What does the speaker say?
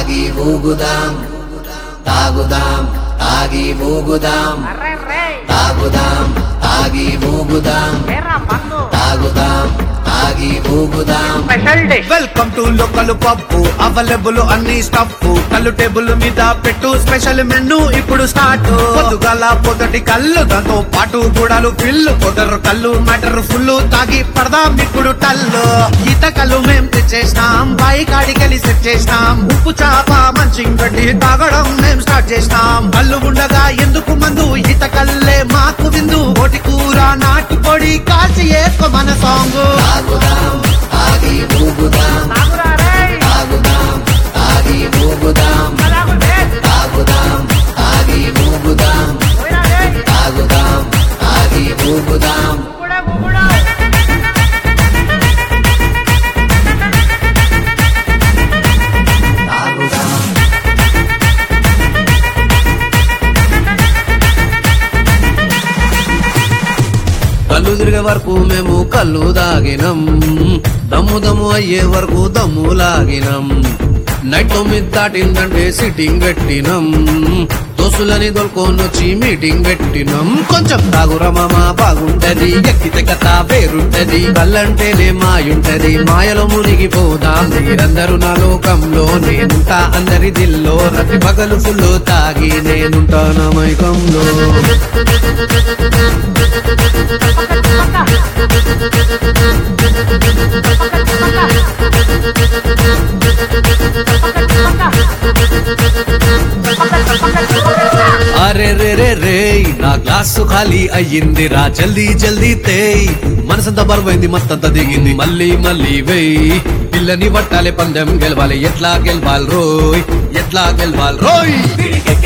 తాగి ఊగుదాం తాగుదాం తాగి ఊగుదాం అర్రే రే తాగుదాం తాగి ఊగుదాం ఏరా మందు తాగుదాం తాగి ఊగుదాం special day welcome to local పప్పు అవైలబుల్ అన్ని స్టఫ్ కళ్ళు టేబుల్ మీద పెట్టు స్పెషల్ మెనూ ఇప్పుడు స్టార్ట్ పొద్దుగాల పొదటి కళ్ళు దాంతో పాటు గూడాలు ఫిల్లు పొదరు కళ్ళు మటర్ ఫుల్ తాగి పడదాం ఇప్పుడు టల్లు ఈత కళ్ళు మేం తెచ్చేసినాం బాయి కాడికెళ్ళి సెట్ చేసినాం ఉప్పు చాప మంచి గడ్డి తాగడం మేం స్టార్ట్ చేసినాం కళ్ళు ఉండగా ఎందుకు మందు ఈత కల్లే మాకు విందు ఓటి కూర నాటు పొడి కాల్చి ఏసుకో మన సాంగ్ తాగుదాం తాగి ఊగుదాం తాగురా రే తాగుదాం తాగి ఊగుదాం తాగు రే తాగుదాం తాగి ఊగుదాం పోయిరా రే తాగుదాం తాగి ఊగుదాం కూడా కూడా తాగుదాం కళ్ళు తిరిగే వరకు మేము కళ్ళు దాగినం దమ్ము దమ్ము అయ్యే వరకు దమ్ము లాగినం నైట్ తొమ్మిది దాటిందంటే సిట్టింగ్ పెట్టినం దోసులని దొల్కొనొచ్చి మీటింగ్ పెట్టినం కొంచెం తాగురా మామ బాగుంటది ఎక్కితే కథ వేరుంటది కళ్ళంటేనే మాయుంటది మాయలో మునిగిపోదాం మీరందరూ నా లోకంలో నేనుంటా అందరి దిల్లో రతి పగలు ఫుల్ తాగి నేనుంటా నా మైకంలో అరే రే రే రే నా గ్లాసు ఖాళీ అయ్యింది రా జల్దీ జల్దీ తేయ్ మనసంతా బరువైంది మత్తంతా దిగింది మళ్ళీ మళ్ళీ వెయ్యి పిల్లని పట్టాలి పందెం గెలవాలి ఎట్లా గెలవాలి రోయ్ ఎట్లా గెలవాలి రోయ్